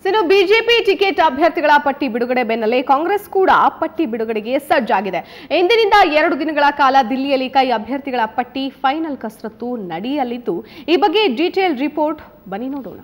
ಇನ್ನು BJP ticket ಅಭ್ಯರ್ಥಿಗಳ ಪಟ್ಟಿ ಬಿಡುಗಡೆ ಬೆನ್ನಲ್ಲೇ ಕಾಂಗ್ರೆಸ್ ಕೂಡ ಪಟ್ಟಿ ಬಿಡುಗಡೆಗೆ ಸಜ್ಜಾಗಿದೆ ಇಂದಿನಿಂದ ಎರಡು ದಿನಗಳ ಕಾಲ ದಿಲ್ಲಿಯಲ್ಲಿ ಕೈ ಅಭ್ಯರ್ಥಿಗಳ ಪಟ್ಟಿ ಫೈನಲ್ ಕಸರತ್ತು ನಡೆಯಲಿದ್ದು ಈ ಬಗ್ಗೆ ಡೀಟೇಲ್ ರಿಪೋರ್ಟ್ ಬನ್ನಿ ನೋಡೋಣ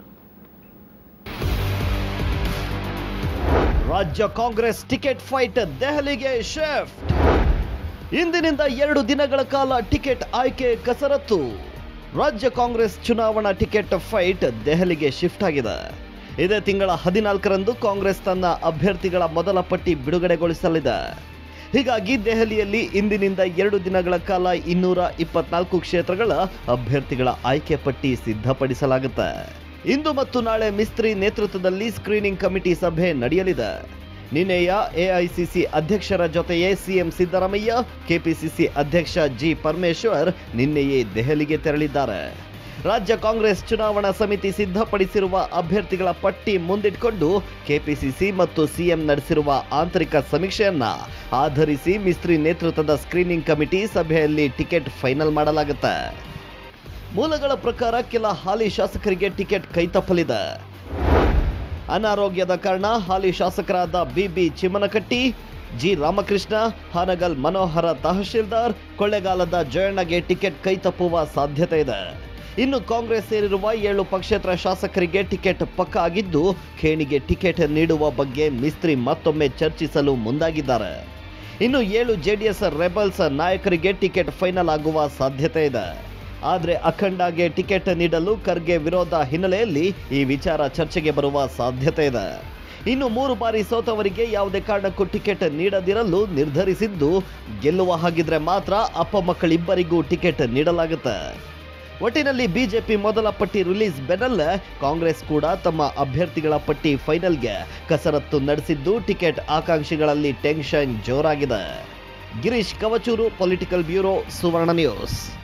ರಾಜ್ಯ ಕಾಂಗ್ರೆಸ್ ಟಿಕೆಟ್ ಫೈಟ್ ದೆಹಲಿಗೆ ಶಿಫ್ಟ್ ಇಂದಿನಿಂದ ಎರಡು ದಿನಗಳ ಕಾಲ ಟಿಕೆಟ್ ಆಯ್ಕೆ ಕಸರತ್ತು ರಾಜ್ಯ ಕಾಂಗ್ರೆಸ್ ಚುನಾವಣಾ ಟಿಕೆಟ್ ಫೈಟ್ ದೆಹಲಿಗೆ ಶಿಫ್ಟ್ ಆಗಿದೆ ಇದೇ ತಿಂಗಳ ಹದಿನಾಲ್ಕರಂದು ಕಾಂಗ್ರೆಸ್ ತನ್ನ ಅಭ್ಯರ್ಥಿಗಳ ಮೊದಲ ಪಟ್ಟಿ ಬಿಡುಗಡೆಗೊಳಿಸಲಿದೆ ಹೀಗಾಗಿ ದೆಹಲಿಯಲ್ಲಿ ಇಂದಿನಿಂದ ಎರಡು ದಿನಗಳ ಕಾಲ ಇನ್ನೂರ ಇಪ್ಪತ್ನಾಲ್ಕು ಕ್ಷೇತ್ರಗಳ ಅಭ್ಯರ್ಥಿಗಳ ಆಯ್ಕೆ ಪಟ್ಟಿ ಸಿದ್ಧಪಡಿಸಲಾಗುತ್ತೆ ಇಂದು ಮತ್ತು ನಾಳೆ ಮಿಸ್ತ್ರಿ ನೇತೃತ್ವದಲ್ಲಿ ಸ್ಕ್ರೀನಿಂಗ್ ಕಮಿಟಿ ಸಭೆ ನಡೆಯಲಿದೆ ನಿನ್ನೆಯ ಎಐಸಿಸಿ ಅಧ್ಯಕ್ಷರ ಜೊತೆಯೇ ಸಿಎಂ ಸಿದ್ದರಾಮಯ್ಯ ಕೆಪಿಸಿಸಿ ಅಧ್ಯಕ್ಷ ಜಿ ಪರಮೇಶ್ವರ್ ನಿನ್ನೆಯೇ ದೆಹಲಿಗೆ ತೆರಳಿದ್ದಾರೆ ರಾಜ್ಯ ಕಾಂಗ್ರೆಸ್ ಚುನಾವಣಾ ಸಮಿತಿ ಸಿದ್ಧಪಡಿಸಿರುವ ಅಭ್ಯರ್ಥಿಗಳ ಪಟ್ಟಿ ಮುಂದಿಟ್ಕೊಂಡು ಕೆಪಿಸಿಸಿ ಮತ್ತು ಸಿಎಂ ನಡೆಸಿರುವ ಆಂತರಿಕ ಸಮೀಕ್ಷೆಯನ್ನ ಆಧರಿಸಿ ಮಿಸ್ತ್ರಿ ನೇತೃತ್ವದ ಸ್ಕ್ರೀನಿಂಗ್ ಕಮಿಟಿ ಸಭೆಯಲ್ಲಿ ಟಿಕೆಟ್ ಫೈನಲ್ ಮಾಡಲಾಗುತ್ತೆ ಮೂಲಗಳ ಪ್ರಕಾರ ಕೆಲ ಹಾಲಿ ಶಾಸಕರಿಗೆ ಟಿಕೆಟ್ ಕೈತಪ್ಪಲಿದೆ ಅನಾರೋಗ್ಯದ ಕಾರಣ ಹಾಲಿ ಶಾಸಕರಾದ ಬಿಬಿ ಚಿಮ್ಮನಕಟ್ಟಿ ಜಿ ರಾಮಕೃಷ್ಣ ಹಾನಗಲ್ ಮನೋಹರ ತಹಶೀಲ್ದಾರ್ ಕೊಳ್ಳೆಗಾಲದ ಜಯಣ್ಣಗೆ ಟಿಕೆಟ್ ಕೈತಪ್ಪುವ ಸಾಧ್ಯತೆ ಇದೆ ಇನ್ನು ಕಾಂಗ್ರೆಸ್ ಸೇರಿರುವ ಏಳು ಪಕ್ಷೇತರ ಶಾಸಕರಿಗೆ ಟಿಕೆಟ್ ಪಕ್ಕ ಆಗಿದ್ದು ಖೇಣಿಗೆ ಟಿಕೆಟ್ ನೀಡುವ ಬಗ್ಗೆ ಮಿಸ್ತ್ರಿ ಮತ್ತೊಮ್ಮೆ ಚರ್ಚಿಸಲು ಮುಂದಾಗಿದ್ದಾರೆ ಇನ್ನು ಏಳು ಜೆಡಿಎಸ್ ರೆಬಲ್ಸ್ ನಾಯಕರಿಗೆ ಟಿಕೆಟ್ ಫೈನಲ್ ಆಗುವ ಸಾಧ್ಯತೆ ಇದೆ ಆದರೆ ಅಖಂಡಗೆ ಟಿಕೆಟ್ ನೀಡಲು ಖರ್ಗೆ ವಿರೋಧ ಹಿನ್ನೆಲೆಯಲ್ಲಿ ಈ ವಿಚಾರ ಚರ್ಚೆಗೆ ಬರುವ ಸಾಧ್ಯತೆ ಇದೆ ಇನ್ನು ಮೂರು ಬಾರಿ ಸೋತವರಿಗೆ ಯಾವುದೇ ಕಾರಣಕ್ಕೂ ಟಿಕೆಟ್ ನೀಡದಿರಲು ನಿರ್ಧರಿಸಿದ್ದು ಗೆಲ್ಲುವ ಹಾಗಿದ್ರೆ ಮಾತ್ರ ಅಪ್ಪ ಮಕ್ಕಳಿಬ್ಬರಿಗೂ ಟಿಕೆಟ್ ನೀಡಲಾಗುತ್ತೆ ಒಟ್ಟಿನಲ್ಲಿ ಬಿಜೆಪಿ ಮೊದಲ ಪಟ್ಟಿ ರಿಲೀಸ್ ಬೆನ್ನಲ್ಲೇ ಕಾಂಗ್ರೆಸ್ ಕೂಡ ತಮ್ಮ ಅಭ್ಯರ್ಥಿಗಳ ಪಟ್ಟಿ ಫೈನಲ್ಗೆ ಕಸರತ್ತು ನಡೆಸಿದ್ದು ಟಿಕೆಟ್ ಆಕಾಂಕ್ಷಿಗಳಲ್ಲಿ ಟೆನ್ಷನ್ ಜೋರಾಗಿದೆ Girish Kavachur political bureau Suvarna news